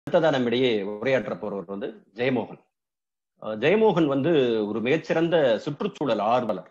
அடுத்ததா நம்மிடையே உரையாற்ற போறவர் வந்து ஜெயமோகன் அஹ் ஜெயமோகன் வந்து ஒரு மிகச்சிறந்த சுற்றுச்சூழல் ஆர்வலர்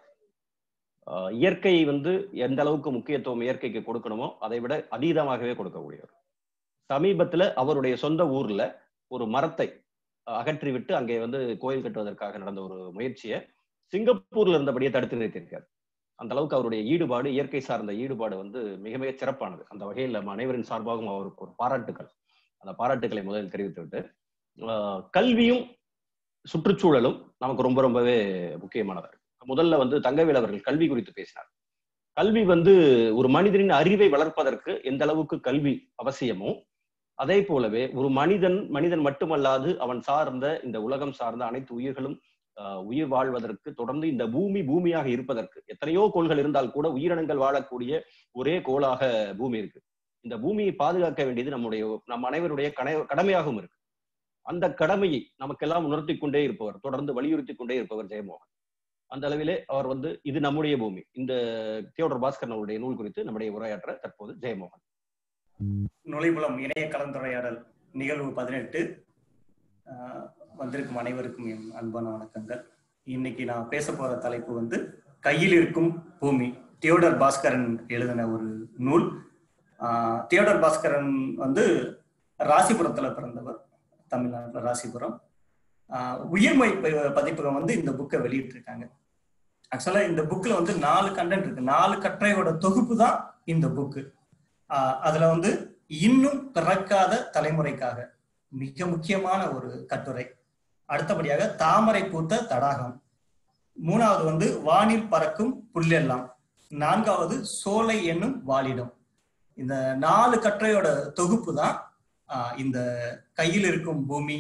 அஹ் இயற்கை வந்து எந்த அளவுக்கு முக்கியத்துவம் இயற்கைக்கு கொடுக்கணுமோ அதை விட அதீதமாகவே கொடுக்கக்கூடியவர் சமீபத்துல அவருடைய சொந்த ஊர்ல ஒரு மரத்தை அகற்றி விட்டு அங்கே வந்து கோயில் கட்டுவதற்காக நடந்த ஒரு முயற்சியை சிங்கப்பூர்ல இருந்தபடியே தடுத்து நிறுத்தியிருக்கார் அந்த அளவுக்கு அவருடைய ஈடுபாடு இயற்கை சார்ந்த ஈடுபாடு வந்து மிக மிக சிறப்பானது அந்த வகையில் நம்ம அனைவரின் சார்பாகவும் அவருக்கு ஒரு பாராட்டுகள் அந்த பாராட்டுகளை முதலில் தெரிவித்துவிட்டு ஆஹ் கல்வியும் சுற்றுச்சூழலும் நமக்கு ரொம்ப ரொம்பவே முக்கியமானதா இருக்கு முதல்ல வந்து தங்கவேல் அவர்கள் கல்வி குறித்து பேசினார் கல்வி வந்து ஒரு மனிதனின் அறிவை வளர்ப்பதற்கு எந்த அளவுக்கு கல்வி அவசியமோ அதே போலவே ஒரு மனிதன் மனிதன் மட்டுமல்லாது அவன் சார்ந்த இந்த உலகம் சார்ந்த அனைத்து உயிர்களும் உயிர் வாழ்வதற்கு தொடர்ந்து இந்த பூமி பூமியாக இருப்பதற்கு எத்தனையோ கோள்கள் இருந்தால் கூட உயிரினங்கள் வாழக்கூடிய ஒரே கோளாக பூமி இருக்கு இந்த பூமியை பாதுகாக்க வேண்டியது நம்முடைய நம் அனைவருடைய கனை கடமையாகவும் இருக்கு அந்த கடமையை நமக்கெல்லாம் உணர்த்தி கொண்டே இருப்பவர் தொடர்ந்து வலியுறுத்தி கொண்டே இருப்பவர் ஜெயமோகன் அந்த அளவிலே அவர் வந்து இது நம்முடைய பூமி இந்த தியோடர் பாஸ்கர் அவருடைய நூல் குறித்து நம்முடைய உரையாற்ற தற்போது ஜெயமோகன் நுழைபுலம் இணைய கலந்துரையாடல் நிகழ்வு பதினெட்டு வந்திருக்கும் அனைவருக்கும் என் அன்பான வணக்கங்கள் இன்னைக்கு நான் பேச போற தலைப்பு வந்து கையில் இருக்கும் பூமி தியோடர் பாஸ்கரன் எழுதின ஒரு நூல் தியோடர் பாஸ்கரன் வந்து ராசிபுரத்துல பிறந்தவர் தமிழ்நாட்டில் ராசிபுரம் உயிர்மை பதிப்பகம் வந்து இந்த புக்கை வெளியிட்டிருக்காங்க ஆக்சுவலா இந்த புக்ல வந்து நாலு கண்டென்ட் இருக்கு நாலு கட்டுரையோட தொகுப்பு தான் இந்த புக்கு அதுல வந்து இன்னும் பிறக்காத தலைமுறைக்காக மிக முக்கியமான ஒரு கட்டுரை அடுத்தபடியாக தாமரை பூத்த தடாகம் மூணாவது வந்து வானில் பறக்கும் புல்லெல்லாம் நான்காவது சோலை என்னும் வாலிடம் இந்த நாலு கட்டுரையோட தொகுப்பு தான் இந்த கையில் இருக்கும் பூமி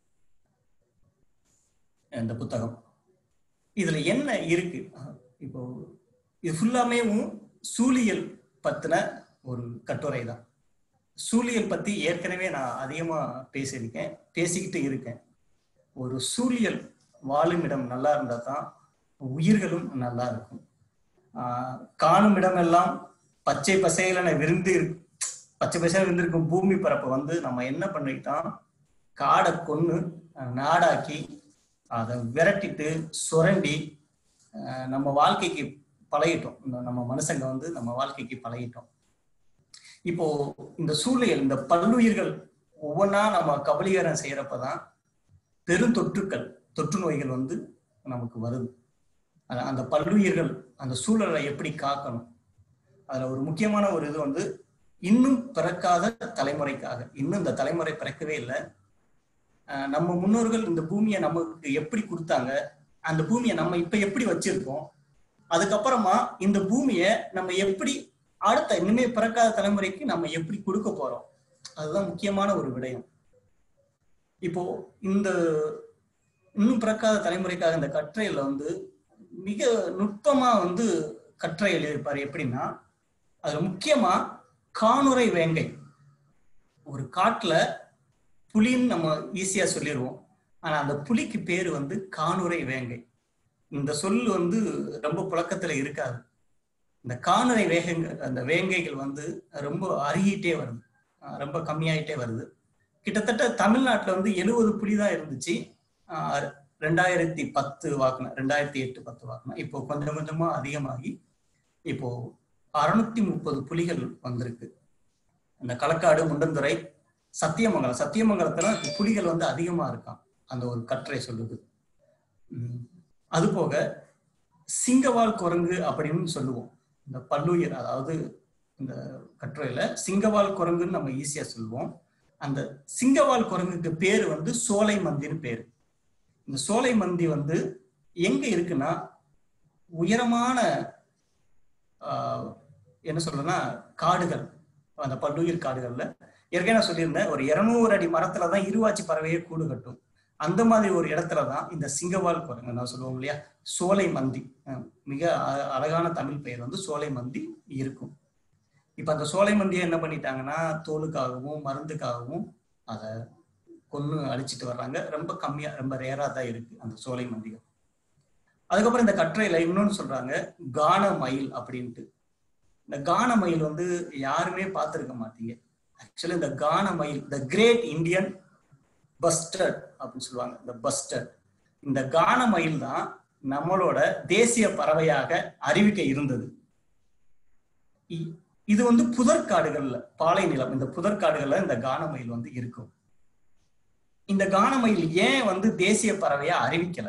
இந்த புத்தகம் இதுல என்ன இருக்கு இப்போ இது ஃபுல்லாமே சூழியல் பத்தின ஒரு கட்டுரை தான் சூழியல் பத்தி ஏற்கனவே நான் அதிகமா பேசியிருக்கேன் பேசிக்கிட்டு இருக்கேன் ஒரு சூழியல் வாழும் இடம் நல்லா இருந்தா தான் உயிர்களும் நல்லா இருக்கும் ஆஹ் காணும் இடமெல்லாம் பச்சை பசையிலன விருந்து பச்சை பசையில விருந்திருக்கும் பூமி பரப்பை வந்து நம்ம என்ன பண்ணிட்டோம் காடை கொன்னு நாடாக்கி அதை விரட்டிட்டு சுரண்டி நம்ம வாழ்க்கைக்கு பழகிட்டோம் நம்ம மனுஷங்க வந்து நம்ம வாழ்க்கைக்கு பழகிட்டோம் இப்போ இந்த சூழல் இந்த பல்லுயிர்கள் ஒவ்வொன்றா நம்ம கபலீகரம் செய்யறப்பதான் பெருந்தொற்றுக்கள் தொற்று நோய்கள் வந்து நமக்கு வருது அந்த பல்லுயிர்கள் அந்த சூழலை எப்படி காக்கணும் அதுல ஒரு முக்கியமான ஒரு இது வந்து இன்னும் பிறக்காத தலைமுறைக்காக இன்னும் இந்த தலைமுறை பிறக்கவே இல்லை நம்ம முன்னோர்கள் இந்த பூமியை நமக்கு எப்படி கொடுத்தாங்க அந்த பூமியை நம்ம இப்ப எப்படி வச்சிருக்கோம் அதுக்கப்புறமா இந்த பூமியை நம்ம எப்படி அடுத்த இனிமே பிறக்காத தலைமுறைக்கு நம்ம எப்படி கொடுக்க போறோம் அதுதான் முக்கியமான ஒரு விடயம் இப்போ இந்த இன்னும் பிறக்காத தலைமுறைக்காக இந்த கட்டுரையில வந்து மிக நுட்பமா வந்து கட்டுரை எழுதியிருப்பாரு எப்படின்னா அதுல முக்கியமா காணுரை வேங்கை ஒரு காட்டுல புலின்னு நம்ம ஈஸியா சொல்லிடுவோம் ஆனா அந்த புலிக்கு பேரு வந்து காணுரை வேங்கை இந்த சொல் வந்து ரொம்ப புழக்கத்துல இருக்காது இந்த காணரை வேகங்கள் அந்த வேங்கைகள் வந்து ரொம்ப அருகிட்டே வருது ரொம்ப கம்மியாயிட்டே வருது கிட்டத்தட்ட தமிழ்நாட்டில் வந்து எழுபது புலி தான் இருந்துச்சு ரெண்டாயிரத்தி பத்து வாக்குன ரெண்டாயிரத்தி எட்டு பத்து வாக்குன இப்போ கொஞ்சம் கொஞ்சமா அதிகமாகி இப்போ அறுநூத்தி முப்பது புலிகள் வந்திருக்கு இந்த களக்காடு முண்டந்துறை சத்தியமங்கலம் சத்தியமங்கலத்துல புலிகள் வந்து அதிகமா இருக்கான் அந்த ஒரு கட்டுரை சொல்லுது அது போக சிங்கவால் குரங்கு அப்படின்னு சொல்லுவோம் இந்த பல்லுயிர் அதாவது இந்த கட்டுரையில சிங்கவால் குரங்குன்னு நம்ம ஈஸியா சொல்லுவோம் அந்த சிங்கவால் குரங்குக்கு பேரு வந்து சோலை மந்தின்னு பேரு இந்த சோலை மந்தி வந்து எங்க இருக்குன்னா உயரமான ஆஹ் என்ன சொல்றேன்னா காடுகள் அந்த பல்லுயிர் காடுகள்ல ஏற்கனவே நான் சொல்லியிருந்தேன் ஒரு இருநூறு அடி மரத்துலதான் இருவாச்சி பறவையே கூடு கட்டும் அந்த மாதிரி ஒரு இடத்துலதான் இந்த சிங்கவால் குரங்கு நான் சொல்லுவோம் இல்லையா சோலை மந்தி மிக அழகான தமிழ் பெயர் வந்து சோலை மந்தி இருக்கும் இப்ப அந்த சோலை மந்தியை என்ன பண்ணிட்டாங்கன்னா தோலுக்காகவும் மருந்துக்காகவும் அதை கொன்று அழிச்சிட்டு வர்றாங்க ரொம்ப கம்மியா ரொம்ப ரேரா தான் இருக்கு அந்த சோலை மந்தியம் அதுக்கப்புறம் இந்த கட்டுரையில இன்னொன்னு சொல்றாங்க கான மயில் அப்படின்ட்டு இந்த கான மயில் வந்து யாருமே பார்த்துருக்க மாட்டீங்க ஆக்சுவலி இந்த கான மயில் த கிரேட் இந்தியன் பஸ்டர்ட் அப்படின்னு சொல்லுவாங்க இந்த பஸ்டர்ட் இந்த கான மயில் தான் நம்மளோட தேசிய பறவையாக அறிவிக்க இருந்தது இ- இது வந்து புதற்காடுகள்ல பாலை நிலம் இந்த புதற்காடுகள்ல இந்த கானமயில் வந்து இருக்கும் இந்த கானமயில் ஏன் வந்து தேசிய பறவையா அறிவிக்கல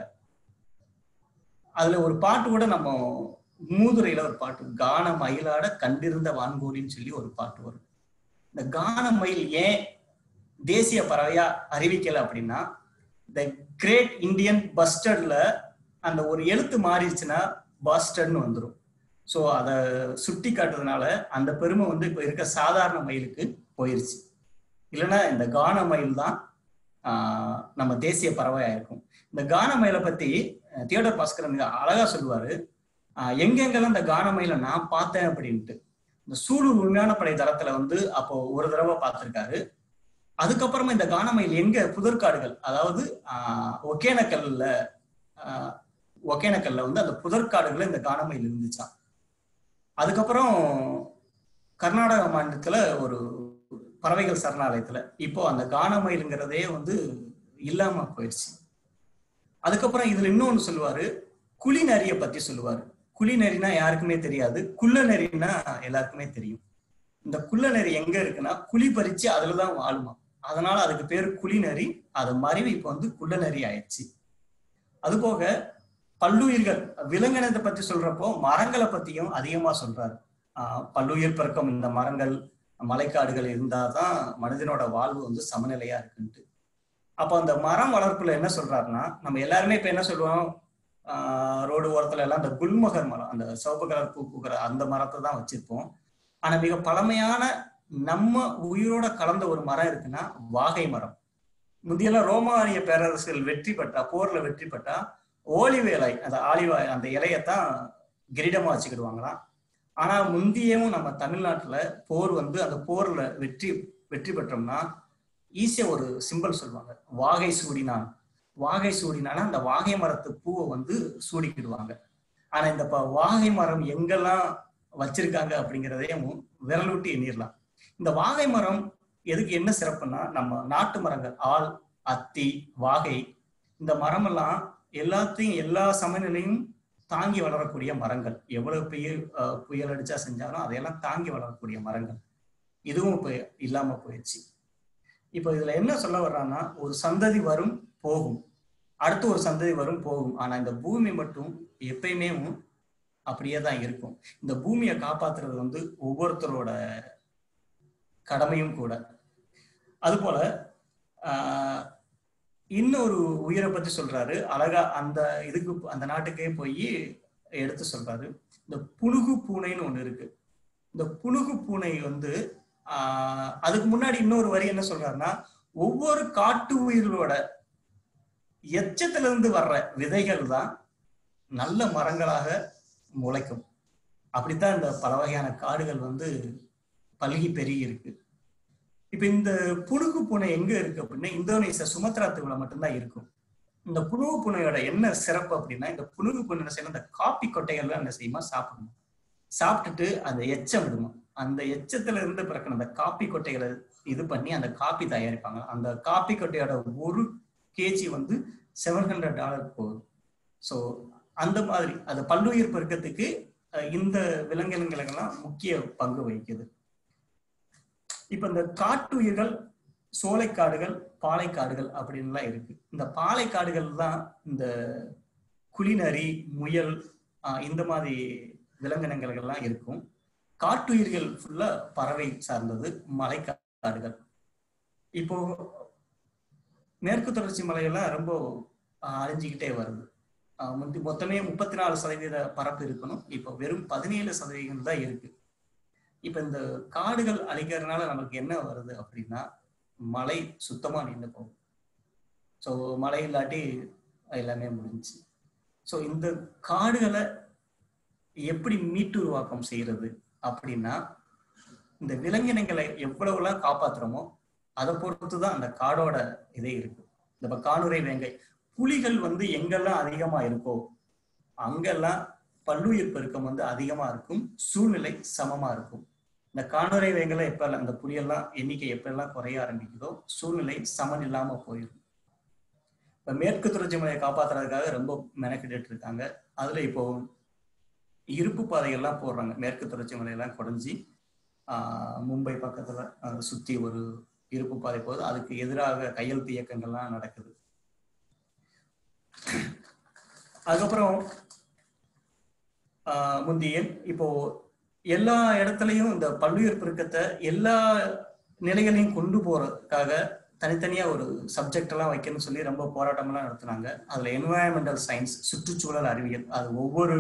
அதுல ஒரு பாட்டு கூட நம்ம மூதுரையில ஒரு பாட்டு கான மயிலாட கண்டிருந்த வான்கோழின்னு சொல்லி ஒரு பாட்டு வரும் இந்த கான மயில் ஏன் தேசிய பறவையா அறிவிக்கல அப்படின்னா த கிரேட் இந்தியன் பஸ்டர்ட்ல அந்த ஒரு எழுத்து மாறிடுச்சுன்னா பஸ்டர்ட்னு வந்துடும் ஸோ அதை சுட்டி காட்டுறதுனால அந்த பெருமை வந்து இப்போ இருக்க சாதாரண மயிலுக்கு போயிருச்சு இல்லைன்னா இந்த கான மயில் தான் ஆஹ், நம்ம தேசிய பறவையா இருக்கும் இந்த கான மயிலை பத்தி அஹ், தியோடர் பாஸ்கரன் மிக அழகா சொல்லுவாரு ஆஹ், எங்கெங்கெல்லாம் இந்த கான மயிலை நான் பார்த்தேன் அப்படின்ட்டு இந்த சூலூர் உண்மையான படை தளத்துல வந்து அப்போ ஒரு தடவை பார்த்திருக்காரு அதுக்கப்புறமா இந்த கானமயில் எங்க புதற்காடுகள் அதாவது ஆஹ், ஒகேனக்கல்ல ஆஹ், ஒகேனக்கல்ல வந்து அந்த புதற்காடுகள்ல இந்த கானமயில் இருந்துச்சாம் அதுக்கப்புறம் கர்நாடக மாநிலத்துல ஒரு பறவைகள் சரணாலயத்துல இப்போ அந்த கானமயிலுங்கிறதே வந்து இல்லாம போயிடுச்சு அதுக்கப்புறம் இதுல இன்னொன்னு சொல்லுவாரு குழிநரியை பத்தி சொல்லுவாரு குழிநரினா யாருக்குமே தெரியாது குள்ளநரின்னா எல்லாருக்குமே தெரியும் இந்த குள்ளநரி எங்க இருக்குன்னா குழி பறிச்சு அதுலதான் வாழுமா அதனால அதுக்கு பேர் குழிநரி அது மறைவு இப்ப வந்து குள்ளநரி ஆயிடுச்சு அது போக பல்லுயிர்கள் விலங்கினத்தை பத்தி சொல்றப்போ மரங்களை பத்தியும் அதிகமா சொல்றாரு ஆஹ் பல்லுயிர் பெருக்கம் இந்த மரங்கள் மலைக்காடுகள் இருந்தாதான் மனிதனோட வாழ்வு வந்து சமநிலையா இருக்குன்ட்டு அப்போ அந்த மரம் வளர்ப்புல என்ன சொல்றாருன்னா நம்ம எல்லாருமே இப்ப என்ன சொல்லுவோம் ஆஹ் ரோடு ஓரத்துல எல்லாம் அந்த குல்மகர் மரம் அந்த சிவப்பு கலர் பூ பூக்கிற அந்த மரத்தை தான் வச்சிருப்போம் ஆனா மிக பழமையான நம்ம உயிரோட கலந்த ஒரு மரம் இருக்குன்னா வாகை மரம் முந்தியெல்லாம் ரோமானிய பேரரசுகள் வெற்றி பெற்றா போர்ல வெற்றி பெற்றா ஓலிவ் இலை அந்த ஆலிவா அந்த இலையத்தான் கிரீடமா வச்சுக்கிடுவாங்களாம் ஆனா முந்தியவும் நம்ம தமிழ்நாட்டுல போர் வந்து அந்த போர்ல வெற்றி வெற்றி பெற்றோம்னா ஈஸியா ஒரு சிம்பல் சொல்லுவாங்க வாகை சூடினான் வாகை சூடினால அந்த வாகை மரத்து பூவை வந்து சூடிக்கிடுவாங்க ஆனா இந்த ப- வாகை மரம் எங்கெல்லாம் வச்சிருக்காங்க அப்படிங்கிறதையும் விரலூட்டி எண்ணிடலாம் இந்த வாகை மரம் எதுக்கு என்ன சிறப்புன்னா நம்ம நாட்டு மரங்கள் ஆல் அத்தி வாகை இந்த மரமெல்லாம் எல்லாத்தையும் எல்லா சமநிலையும் தாங்கி வளரக்கூடிய மரங்கள் எவ்வளவு புயல் அஹ், புயல் அடிச்சா செஞ்சாலும் அதையெல்லாம் தாங்கி வளரக்கூடிய மரங்கள் இதுவும் இப்ப இல்லாம போயிடுச்சு இப்போ இதுல என்ன சொல்ல வர்றான்னா ஒரு சந்ததி வரும் போகும் அடுத்து ஒரு சந்ததி வரும் போகும் ஆனா இந்த பூமி மட்டும் எப்பயுமே அப்படியே தான் இருக்கும் இந்த பூமியை காப்பாத்துறது வந்து ஒவ்வொருத்தரோட கடமையும் கூட அதுபோல ஆஹ், இன்னொரு உயிரை பத்தி சொல்றாரு அழகா அந்த இதுக்கு அந்த நாட்டுக்கே போய் எடுத்து சொல்றாரு இந்த புனுகு பூனைன்னு ஒண்ணு இருக்கு இந்த புனுகு பூனை வந்து ஆஹ், அதுக்கு முன்னாடி இன்னொரு வரி என்ன சொல்றாருன்னா ஒவ்வொரு காட்டு உயிர்களோட எச்சத்துல இருந்து வர்ற விதைகள் தான் நல்ல மரங்களாக முளைக்கும் அப்படித்தான் இந்த பல வகையான காடுகள் வந்து பல்கி பெருகி இருக்கு இப்ப இந்த புழுகு பூனை எங்க இருக்கு அப்படின்னா இந்தோனேசியா சுமத்ரா தீவுல மட்டும்தான் இருக்கும் இந்த புழுகு பூனையோட என்ன சிறப்பு அப்படின்னா இந்த புழுகு பூனை என்ன செய்யணும் இந்த காப்பி கொட்டைகள்லாம் என்ன செய்யுமா சாப்பிடணும் சாப்பிட்டுட்டு அந்த எச்சம் விடுமா அந்த எச்சத்துல இருந்து பிறக்கணும் அந்த காப்பி கொட்டைகளை இது பண்ணி அந்த காப்பி தயாரிப்பாங்க அந்த காப்பி கொட்டையோட ஒரு கேஜி வந்து செவன் ஹண்ட்ரட் டாலர் போகுது ஸோ அந்த மாதிரி அந்த பல்லுயிர் பெருக்கத்துக்கு அஹ், இந்த விலங்கினங்களெல்லாம் முக்கிய பங்கு வகிக்குது இப்ப இந்த காட்டுயிர்கள் சோலைக்காடுகள் பாலைக்காடுகள் அப்படின்லாம் இருக்கு இந்த பாலைக்காடுகள் தான் இந்த குளிநரி முயல் ஆஹ், இந்த மாதிரி விலங்கினங்கள்லாம் இருக்கும் காட்டுயிர்கள் ஃபுல்லா பறவை சார்ந்தது மலைக்காடுகள் இப்போ மேற்கு தொடர்ச்சி மலையெல்லாம் ரொம்ப ஆஹ், அழிஞ்சுக்கிட்டே வருது ஆஹ், முந்தி மொத்தமே முப்பத்தி நாலு சதவீத பரப்பு இருக்கணும் இப்போ வெறும் பதினேழு சதவீதம் தான் இருக்கு இப்ப இந்த காடுகள் அழிக்கிறதுனால நமக்கு என்ன வருது அப்படின்னா மழை சுத்தமா நின்று போகும் ஸோ மழை இல்லாட்டி எல்லாமே முடிஞ்சுச்சு ஸோ இந்த காடுகளை எப்படி மீட்டு உருவாக்கம் செய்யறது அப்படின்னா இந்த விலங்கினங்களை எவ்வளவுலாம் காப்பாத்துறோமோ அதை பொறுத்து தான் அந்த காடோட இதே இருக்கு இந்த காணுரை வேங்கை புலிகள் வந்து எங்கெல்லாம் அதிகமா இருக்கோ அங்கெல்லாம் பல்லுயிர் பெருக்கம் வந்து அதிகமா இருக்கும் சூழ்நிலை சமமா இருக்கும் இந்த காணுரை வேங்கல எப்ப அந்த புலியெல்லாம் எண்ணிக்கை எப்ப எல்லாம் குறைய ஆரம்பிக்குதோ சூழ்நிலை சமன் இல்லாம போயிடும் இப்ப மேற்கு தொடர்ச்சி மலையை காப்பாத்துறதுக்காக ரொம்ப மெனக்கிட்டு இருக்காங்க அதுல இப்போ இருப்பு பாதைகள்லாம் போடுறாங்க மேற்கு தொடர்ச்சி மலையெல்லாம் குறைஞ்சி ஆஹ் மும்பை பக்கத்துல அதை சுத்தி ஒரு இருப்பு பாதை போகுது அதுக்கு எதிராக கையெழுத்து இயக்கங்கள்லாம் நடக்குது அதுக்கப்புறம் ஆஹ் முந்தைய இப்போ எல்லா இடத்துலையும் இந்த பல்லுயிர் பெருக்கத்தை எல்லா நிலைகளையும் கொண்டு போறதுக்காக தனித்தனியா ஒரு சப்ஜெக்ட் எல்லாம் வைக்கணும்னு சொல்லி ரொம்ப போராட்டம் எல்லாம் நடத்துனாங்க அதுல என்வாயன்மெண்டல் சயின்ஸ் சுற்றுச்சூழல் அறிவியல் அது ஒவ்வொரு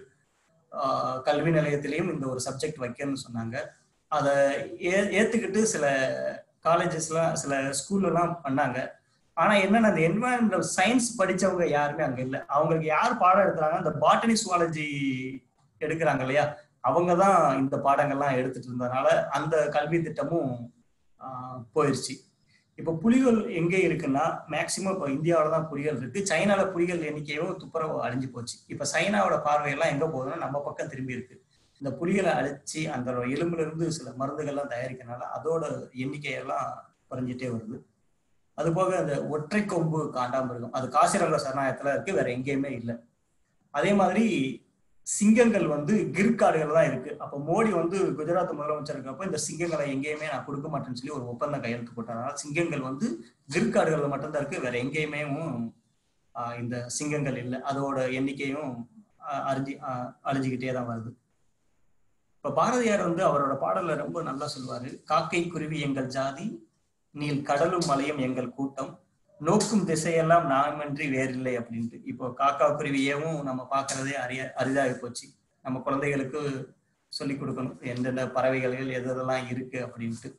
ஆஹ் கல்வி நிலையத்திலையும் இந்த ஒரு சப்ஜெக்ட் வைக்கணும்னு சொன்னாங்க அதை ஏ ஏத்துக்கிட்டு சில காலேஜஸ்லாம் சில ஸ்கூல்ல எல்லாம் பண்ணாங்க ஆனா என்னன்னா அந்த என்வாயன்மெண்டல் சயின்ஸ் படிச்சவங்க யாருமே அங்க இல்லை அவங்களுக்கு யார் பாடம் எடுக்கிறாங்க அந்த பாட்டனி சுவாலஜி எடுக்கிறாங்க இல்லையா அவங்க தான் இந்த பாடங்கள்லாம் எடுத்துட்டு இருந்ததுனால அந்த கல்வி திட்டமும் ஆஹ் போயிருச்சு இப்போ புலிகள் எங்கே இருக்குன்னா மேக்சிமம் இப்போ இந்தியாவில தான் புலிகள் இருக்கு சைனால புலிகள் எண்ணிக்கையும் துப்புரவு அழிஞ்சு போச்சு இப்போ சைனாவோட பார்வையெல்லாம் எங்க போகுதுன்னா நம்ம பக்கம் திரும்பி இருக்கு இந்த புலிகளை அழிச்சு அந்த எலும்புல இருந்து சில மருந்துகள்லாம் தயாரிக்கிறனால அதோட எண்ணிக்கையெல்லாம் குறைஞ்சிட்டே வருது அது போக அந்த ஒற்றை கொம்பு காண்டாமிருகம் அது காசிரங்க சரணாலயத்துல இருக்கு வேற எங்கேயுமே இல்லை அதே மாதிரி சிங்கங்கள் வந்து கிர்காடுகள் தான் இருக்கு அப்ப மோடி வந்து குஜராத் முதலமைச்சர் இருக்கப்ப இந்த சிங்கங்களை எங்கேயுமே நான் கொடுக்க மாட்டேன்னு சொல்லி ஒரு ஒப்பந்தம் கையெழுத்து போட்டார் அதனால சிங்கங்கள் வந்து கிர்காடுகள்ல மட்டும்தான் இருக்கு வேற எங்கேயுமே ஆஹ் இந்த சிங்கங்கள் இல்லை அதோட எண்ணிக்கையும் ஆஹ் அழிஞ்சு ஆஹ் அழிஞ்சுக்கிட்டே தான் வருது இப்ப பாரதியார் வந்து அவரோட பாடல்ல ரொம்ப நல்லா சொல்லுவாரு காக்கை குருவி எங்கள் ஜாதி நீல் கடலும் மலையும் எங்கள் கூட்டம் நோக்கும் திசையெல்லாம் நாமின்றி வேறில்லை அப்படின்ட்டு இப்போ காக்கா குருவியவும் நம்ம பார்க்கறதே அரிய அரிதாகி போச்சு நம்ம குழந்தைகளுக்கு சொல்லி கொடுக்கணும் எந்தெந்த பறவைகள் எது எதெல்லாம் இருக்கு அப்படின்ட்டு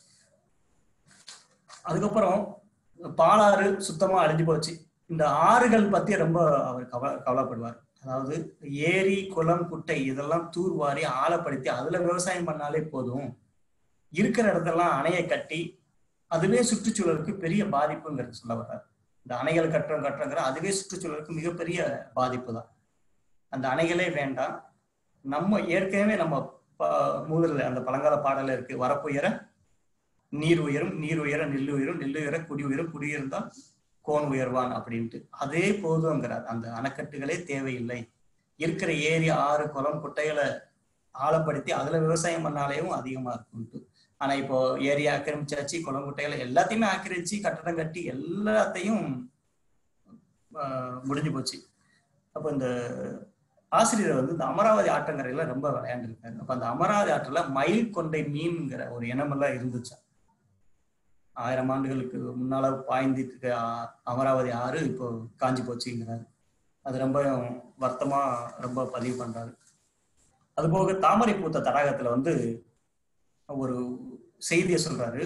அதுக்கப்புறம் பாலாறு சுத்தமா அழிஞ்சு போச்சு இந்த ஆறுகள் பத்தி ரொம்ப அவர் கவ கவலைப்படுவார் அதாவது ஏரி குளம் குட்டை இதெல்லாம் தூர்வாரி ஆழப்படுத்தி அதுல விவசாயம் பண்ணாலே போதும் இருக்கிற இடத்தெல்லாம் அணையை கட்டி அதுவே சுற்றுச்சூழலுக்கு பெரிய பாதிப்புங்கிறது சொல்ல வர்றாரு இந்த அணைகள் கட்டுறோம் கட்டுறோங்கிற அதுவே சுற்றுச்சூழலுக்கு மிகப்பெரிய பாதிப்பு தான் அந்த அணைகளே வேண்டாம் நம்ம ஏற்கனவே நம்ம மூதல்ல அந்த பழங்கால பாடல இருக்கு வரப்புயர நீர் உயரும் நீர் உயர நெல் உயரும் நெல் உயர குடி உயரும் குடி இருந்தால் கோன் உயர்வான் அப்படின்ட்டு அதே போதுங்கிறார் அந்த அணைக்கட்டுகளே தேவையில்லை இருக்கிற ஏரி ஆறு குளம் குட்டைகளை ஆழப்படுத்தி அதுல விவசாயம் பண்ணாலேயும் அதிகமா இருக்கும்ட்டு ஆனா இப்போ ஏரி ஆக்கிரமிச்சாச்சு குளம் குட்டைகளை எல்லாத்தையுமே ஆக்கிரமிச்சு கட்டடம் கட்டி எல்லாத்தையும் முடிஞ்சு போச்சு அப்போ இந்த ஆசிரியர் வந்து இந்த அமராவதி ஆற்றங்கரையில ரொம்ப விளையாண்டுருக்காரு அப்ப அந்த அமராவதி ஆற்றுல மயில் கொண்டை மீன்ங்கிற ஒரு இனமெல்லாம் இருந்துச்சா ஆயிரம் ஆண்டுகளுக்கு முன்னால பாய்ந்துட்டு இருக்க அமராவதி ஆறு இப்போ காஞ்சி போச்சுங்கிறாரு அது ரொம்ப வருத்தமா ரொம்ப பதிவு பண்றாரு அது போக தாமரை பூத்த தடாகத்துல வந்து ஒரு செய்தியை சொல்றாரு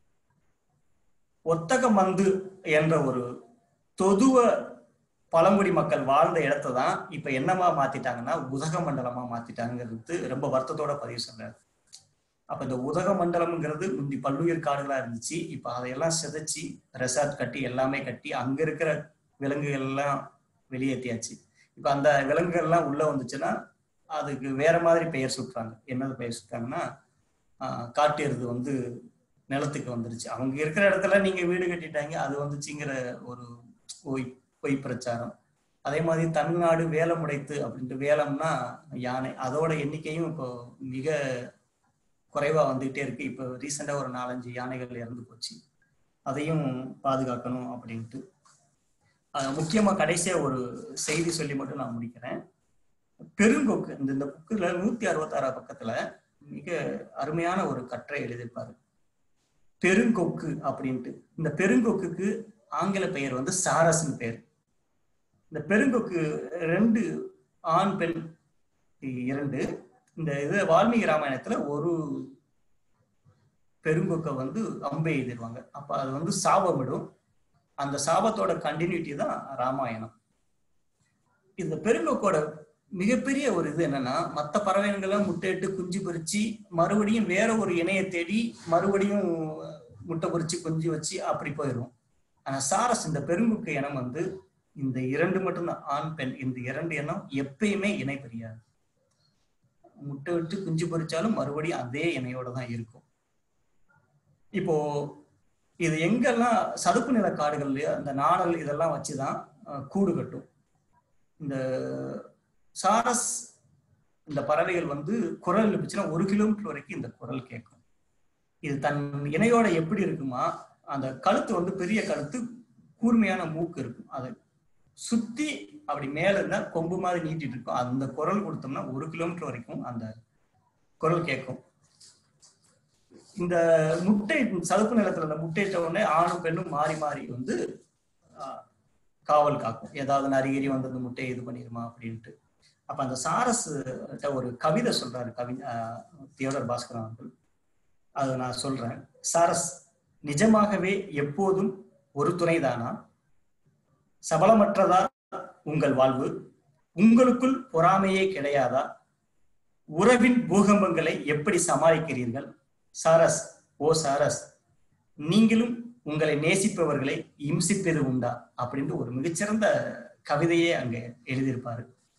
ஒத்தக மந்து என்ற ஒரு தொதுவ பழங்குடி மக்கள் வாழ்ந்த இடத்த தான் இப்ப என்னமா மாத்திட்டாங்கன்னா உதக மண்டலமா மாத்திட்டாங்கிறது ரொம்ப வருத்தத்தோட பதிவு சொல்றாரு அப்ப இந்த உதக மண்டலம்ங்கிறது முந்தி பல்லுயிர் காடுகளா இருந்துச்சு இப்ப அதையெல்லாம் சிதைச்சு ரெசார்ட் கட்டி எல்லாமே கட்டி அங்க இருக்கிற விலங்குகள் எல்லாம் வெளியேற்றியாச்சு இப்ப அந்த விலங்குகள் எல்லாம் உள்ள வந்துச்சுன்னா அதுக்கு வேற மாதிரி பெயர் சுட்டுறாங்க என்னது பெயர் சுட்டாங்கன்னா காட்டு எருது வந்து நிலத்துக்கு வந்துருச்சு அவங்க இருக்கிற இடத்துல நீங்க வீடு கட்டிட்டாங்க அது வந்துச்சுங்கிற ஒரு பொய் பொய் பிரச்சாரம் அதே மாதிரி தமிழ்நாடு வேலம் உடைத்து அப்படின்ட்டு வேலம்னா யானை அதோட எண்ணிக்கையும் இப்போ மிக குறைவா வந்துகிட்டே இருக்கு இப்போ ரீசெண்டா ஒரு நாலஞ்சு யானைகள் இறந்து போச்சு அதையும் பாதுகாக்கணும் அப்படின்ட்டு முக்கியமா கடைசியா ஒரு செய்தி சொல்லி மட்டும் நான் முடிக்கிறேன் பெருங்கொக்கு இந்த இந்த புக்குல நூத்தி அறுபத்தாறாம் பக்கத்துல மிக அருமையான ஒரு கற்றை எழுதியிருப்பாரு பெருங்கொக்கு அப்படின்ட்டு இந்த பெருங்கொக்குக்கு ஆங்கில பெயர் வந்து சாரஸ்னு பெயர் இந்த பெருங்கொக்கு ரெண்டு ஆண் பெண் இரண்டு இந்த இது வால்மீகி ராமாயணத்துல ஒரு பெருங்கொக்கை வந்து அம்பை எழுதிடுவாங்க அப்ப அது வந்து சாபமிடும் அந்த சாபத்தோட கண்டினியூட்டி தான் ராமாயணம் இந்த பெருங்கொக்கோட மிகப்பெரிய ஒரு இது என்னன்னா மற்ற பறவைகளை முட்டையிட்டு குஞ்சு பொறிச்சு மறுபடியும் வேற ஒரு இணைய தேடி மறுபடியும் முட்டை பொறிச்சு குஞ்சு வச்சு அப்படி போயிடும் ஆனா சாரஸ் இந்த பெருங்குக்கு இனம் வந்து இந்த இரண்டு மட்டும்தான் ஆண் பெண் இந்த இரண்டு இனம் எப்பயுமே இணை பெரியாது முட்டை விட்டு குஞ்சு பொறிச்சாலும் மறுபடியும் அதே இணையோட தான் இருக்கும் இப்போ இது எங்கெல்லாம் சதுப்பு நில காடுகள்லயோ அந்த நாணல் இதெல்லாம் வச்சுதான் அஹ், கூடு கட்டும் இந்த சாரஸ் இந்த பறவைகள் வந்து குரல் எழுப்பிச்சுன்னா ஒரு கிலோமீட்டர் வரைக்கும் இந்த குரல் கேட்கும் இது தன் இணையோட எப்படி இருக்குமா அந்த கழுத்து வந்து பெரிய கழுத்து கூர்மையான மூக்கு இருக்கும் அது சுத்தி அப்படி மேல இருந்தா கொம்பு மாதிரி நீட்டிட்டு இருக்கும் அந்த குரல் கொடுத்தோம்னா ஒரு கிலோமீட்டர் வரைக்கும் அந்த குரல் கேட்கும் இந்த முட்டை சதுப்பு நிலத்துல அந்த முட்டையிட்ட உடனே ஆணும் பெண்ணும் மாறி மாறி வந்து ஆஹ், காவல் காக்கும் ஏதாவது நரிகிரி வந்து அந்த முட்டையை இது பண்ணிருமா அப்படின்ட்டு அப்ப அந்த சாரஸ் கிட்ட ஒரு கவிதை சொல்றாரு கவி ஆஹ், தியோடர் பாஸ்கரன் அவர்கள் அதை நான் சொல்றேன் சாரஸ் நிஜமாகவே எப்போதும் ஒரு துணைதானா சபலமற்றதா உங்கள் வாழ்வு உங்களுக்குள் பொறாமையே கிடையாதா உறவின் பூகம்பங்களை எப்படி சமாளிக்கிறீர்கள் சாரஸ் ஓ சாரஸ் நீங்களும் உங்களை நேசிப்பவர்களை இம்சிப்பது உண்டா அப்படின்ட்டு ஒரு மிகச்சிறந்த கவிதையே அங்க எழுதியிருப்பாரு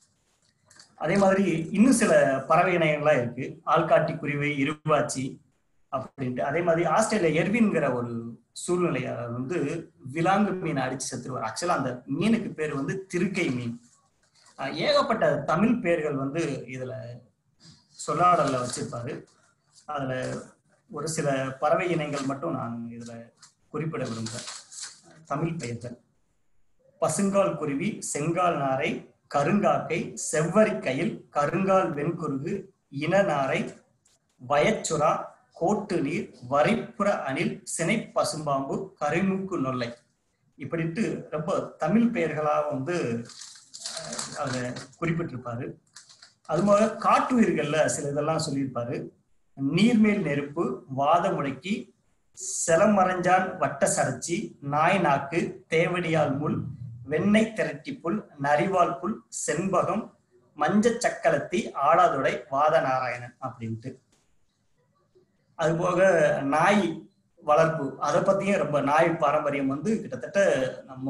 அதே மாதிரி இன்னும் சில பறவை இனங்கள்லாம் இருக்கு ஆள்காட்டி குருவி இருவாச்சி அப்படின்ட்டு அதே மாதிரி ஆஸ்திரேலியா எர்வின்ங்கிற ஒரு சூழ்நிலையாளர் வந்து விலாங்கு மீன் அடிச்சு செத்துருவார் ஆக்சுவலா அந்த மீனுக்கு பேர் வந்து திருக்கை மீன் அஹ் ஏகப்பட்ட தமிழ் பேர்கள் வந்து இதுல சொல்லாடல்ல வச்சிருப்பாரு அதுல ஒரு சில பறவை இனங்கள் மட்டும் நான் இதுல குறிப்பிட விரும்புகிறேன் தமிழ் பெயர்கள் பசுங்கால் குருவி செங்கால் நாரை கருங்காக்கை செவ்வரிக்கயில் கருங்கால் வெண்குருகு இனநாரை வயச்சுறா கோட்டு நீர் வரிப்புற அணில் சினை பசும்பாம்பு கரிமூக்கு நொல்லை இப்படிட்டு ரொம்ப தமிழ் பெயர்களா வந்து அஹ், அதுல குறிப்பிட்டிருப்பாரு அது மாதிரி காட்டுயிர்கள்ல சில இதெல்லாம் சொல்லியிருப்பாரு நீர்மேல் நெருப்பு வாத முடக்கி செலமறைஞ்சான் வட்ட சரச்சி நாய் நாக்கு தேவடியால் முள் வெண்ணெய் திரட்டி புல் நரிவால் புல் செண்பகம் மஞ்ச சக்கலத்தி ஆடாதுடை வாத நாராயணன் அப்படின்ட்டு அதுபோக நாய் வளர்ப்பு அதை பத்தியும் ரொம்ப நாய் பாரம்பரியம் வந்து கிட்டத்தட்ட நம்ம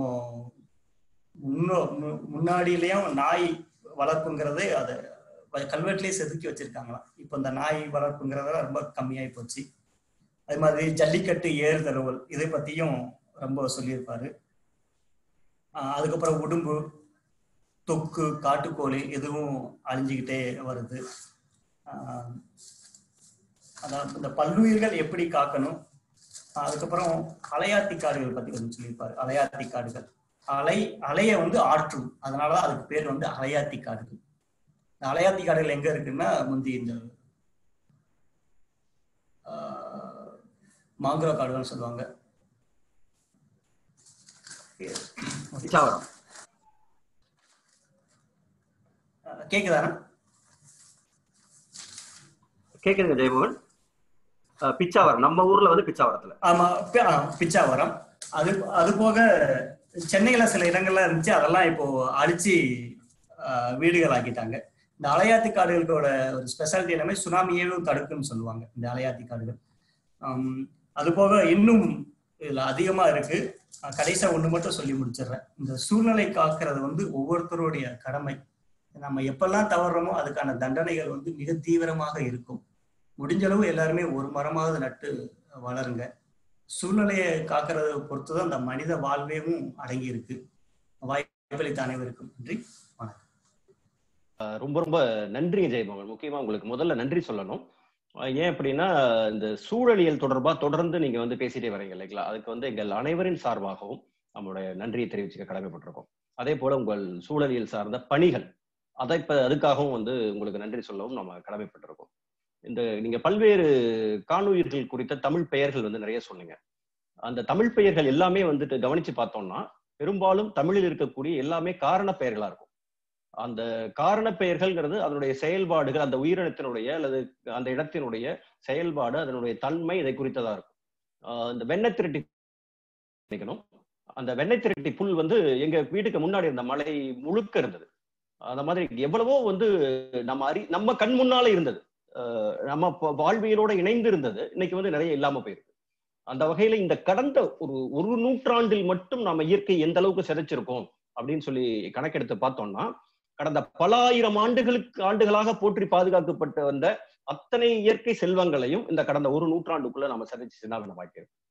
முன்னோ மு- முன்னாடியிலயும் நாய் வளர்ப்புங்கிறதே அதை வ- கல்வெட்டுலயே செதுக்கி வச்சிருக்காங்களாம் இப்போ இந்த நாய் வளர்ப்புங்கிறதெல்லாம் ரொம்ப கம்மியாயி போச்சு அது மாதிரி ஜல்லிக்கட்டு ஏறு தழுவல் இதை பத்தியும் ரொம்ப சொல்லியிருப்பாரு ஆஹ் அதுக்கப்புறம் உடும்பு தொக்கு காட்டுக்கோழி இதுவும் அழிஞ்சுக்கிட்டே வருது ஆஹ் அதான் இந்த பல்லுயிர்கள் எப்படி காக்கணும் அதுக்கப்புறம் அலையாத்தி காடுகள் பத்தி கொஞ்சம் சொல்லியிருப்பாரு அலையாத்தி காடுகள் அலை அலைய வந்து ஆற்றும் அதனாலதான் அதுக்கு பேர் வந்து அலையாத்தி காடுகள் இந்த அலையாத்தி காடுகள் எங்க இருக்குன்னா முந்தி இந்த ஆஹ், மாங்குரோ காடுகள்னு சொல்லுவாங்க பிச்சாவரம் ஆஹ், கேக்குதாண்ணா கேக்குதுங்க ஜெயமோகன் அஹ் பிச்சாவரம் நம்ம ஊர்ல வந்து பிச்சாவரத்துல ஆமா பி- ஆ, பிச்சாவரம் அது அது போக சென்னையில சில இடங்கள்லாம் இருந்துச்சு அதெல்லாம் இப்போ அழிச்சு ஆ, வீடுகள் ஆக்கிட்டாங்க இந்த அலையாத்தி காடுகளோட ஒரு ஸ்பெஷாலிட்டி எல்லாமே சுனாமியையும் தடுக்குன்னு சொல்லுவாங்க இந்த அலையாத்தி காடுகள் ஆம், அது போக இன்னும் இதுல அதிகமா இருக்கு நான் கடைசியா ஒண்ணு மட்டும் சொல்லி முடிச்சிடுறேன் இந்த சூழ்நிலை காக்கிறது வந்து ஒவ்வொருத்தருடைய கடமை நம்ம எப்பெல்லாம் தவறுறோமோ அதுக்கான தண்டனைகள் வந்து மிக தீவிரமாக இருக்கும் முடிஞ்ச அளவு எல்லாருமே ஒரு மரமாவது நட்டு வளருங்க சூழ்நிலையை காக்கிறத பொறுத்துதான் அந்த மனித வாழ்வேவும் அடங்கி இருக்கு வாய்ப்பளித்த அனைவருக்கும் நன்றி அஹ் ரொம்ப ரொம்ப நன்றி ஜெயமோகன் முக்கியமா உங்களுக்கு முதல்ல நன்றி சொல்லணும் அஹ் ஏன் அப்படின்னா இந்த சூழலியல் தொடர்பா தொடர்ந்து நீங்க வந்து பேசிட்டே வரீங்க இல்லைங்களா அதுக்கு வந்து எங்கள் அனைவரின் சார்பாகவும் நம்மளுடைய நன்றியை தெரிவிச்சுக்க கடமைப்பட்டிருக்கோம் அதே போல உங்கள் சூழலியல் சார்ந்த பணிகள் அதை இப்ப அதுக்காகவும் வந்து உங்களுக்கு நன்றி சொல்லவும் நம்ம கடமைப்பட்டிருக்கோம் இந்த நீங்க பல்வேறு காணுயிர்கள் குறித்த தமிழ் பெயர்கள் வந்து நிறைய சொன்னீங்க அந்த தமிழ் பெயர்கள் எல்லாமே வந்துட்டு கவனிச்சு பார்த்தோம்னா பெரும்பாலும் தமிழில் இருக்கக்கூடிய எல்லாமே காரண பெயர்களா இருக்கும் அந்த காரண பெயர்கள்ங்கிறது அதனுடைய செயல்பாடுகள் அந்த உயிரினத்தினுடைய அல்லது அந்த இடத்தினுடைய செயல்பாடு அதனுடைய தன்மை இதை குறித்ததா இருக்கும் ஆஹ் இந்த வெண்ணெய் திரட்டி நினைக்கணும் அந்த வெண்ணெய் திரட்டி புல் வந்து எங்க வீட்டுக்கு முன்னாடி இருந்த மலை முழுக்க இருந்தது அந்த மாதிரி எவ்வளவோ வந்து நம்ம அறி நம்ம கண் முன்னால இருந்தது ஆஹ் நம்ம ப- வாழ்வியலோட இணைந்து இருந்தது இன்னைக்கு வந்து நிறைய இல்லாம போயிருக்கு அந்த வகையில இந்த கடந்த ஒரு ஒரு நூற்றாண்டில் மட்டும் நாம இயற்கை எந்த அளவுக்கு சிதைச்சிருக்கோம் அப்படின்னு சொல்லி கணக்கெடுத்து பார்த்தோம்னா கடந்த பல ஆயிரம் ஆண்டுகளுக்கு ஆண்டுகளாக போற்றி பாதுகாக்கப்பட்டு வந்த அத்தனை இயற்கை செல்வங்களையும் இந்த கடந்த ஒரு நூற்றாண்டுக்குள்ள நம்ம சிதைச்சு சின்னாவின வாய்ப்பு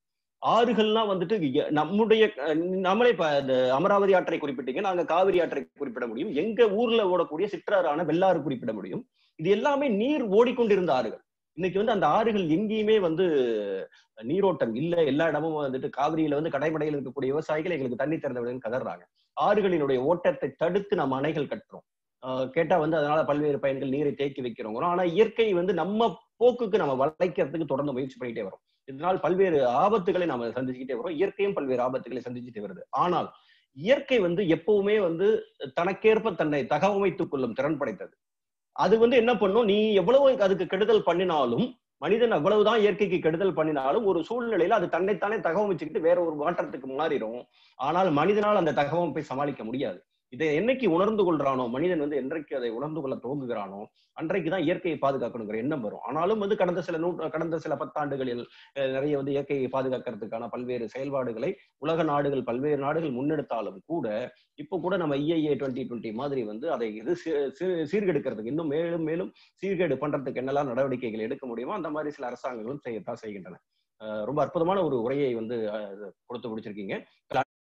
ஆறுகள்லாம் வந்துட்டு எ- நம்முடைய அஹ், நம்மளே இப்ப இந்த அமராவதி ஆற்றை குறிப்பிட்டீங்க நாங்க காவிரி ஆற்றை குறிப்பிட முடியும் எங்க ஊர்ல ஓடக்கூடிய சிற்றாறான வெள்ளாறு குறிப்பிட முடியும் இது எல்லாமே நீர் ஓடிக்கொண்டிருந்த ஆறுகள் இன்னைக்கு வந்து அந்த ஆறுகள் எங்கேயுமே வந்து நீரோட்டம் இல்ல எல்லா இடமும் வந்துட்டு காவிரியில வந்து கடைமடையில் இருக்கக்கூடிய விவசாயிகள் எங்களுக்கு தண்ணி திறந்த விடுன்னு கதறாங்க ஆறுகளினுடைய ஓட்டத்தை தடுத்து நம்ம அணைகள் கட்டுறோம் ஆஹ் கேட்டா வந்து அதனால பல்வேறு பயன்கள் நீரை தேக்கி வைக்கிறோங்கிறோம் ஆனா இயற்கை வந்து நம்ம போக்குக்கு நம்ம வளைக்கிறதுக்கு தொடர்ந்து முயற்சி பண்ணிட்டே வரும் இதனால் பல்வேறு ஆபத்துகளை நாம சந்திச்சுக்கிட்டே வரோம் இயற்கையும் பல்வேறு ஆபத்துகளை சந்திச்சுட்டே வருது ஆனால் இயற்கை வந்து எப்பவுமே வந்து தனக்கேற்ப தன்னை தகவமைத்துக் கொள்ளும் திறன் படைத்தது அது வந்து என்ன பண்ணும் நீ எவ்வளவு அதுக்கு கெடுதல் பண்ணினாலும் மனிதன் அவ்வளவுதான் இயற்கைக்கு கெடுதல் பண்ணினாலும் ஒரு சூழ்நிலையில அது தன்னைத்தானே தகவமைச்சுக்கிட்டு வேற ஒரு மாற்றத்துக்கு மாறிடும் ஆனால் மனிதனால் அந்த தகவமைப்பை சமாளிக்க முடியாது இதை என்னைக்கு உணர்ந்து கொள்றானோ மனிதன் வந்து என்றைக்கு அதை உணர்ந்து கொள்ள துவங்குகிறானோ அன்றைக்குதான் இயற்கையை பாதுகாக்கணுங்கிற எண்ணம் வரும் ஆனாலும் வந்து கடந்த சில நூ கடந்த சில பத்தாண்டுகளில் அஹ், நிறைய வந்து இயற்கையை பாதுகாக்கிறதுக்கான பல்வேறு செயல்பாடுகளை உலக நாடுகள் பல்வேறு நாடுகள் முன்னெடுத்தாலும் கூட இப்போ கூட நம்ம ஐஐஏ டுவெண்ட்டி டுவெண்ட்டி மாதிரி வந்து அதை இது சீ- சீ- சீர்கெடுக்கிறதுக்கு இன்னும் மேலும் மேலும் சீர்கேடு பண்றதுக்கு என்னெல்லாம் நடவடிக்கைகள் எடுக்க முடியுமோ அந்த மாதிரி சில அரசாங்கங்களும் செய்யத்தான் செய்கின்றன அஹ் ரொம்ப அற்புதமான ஒரு உரையை வந்து அஹ், கொடுத்து முடிச்சிருக்கீங்க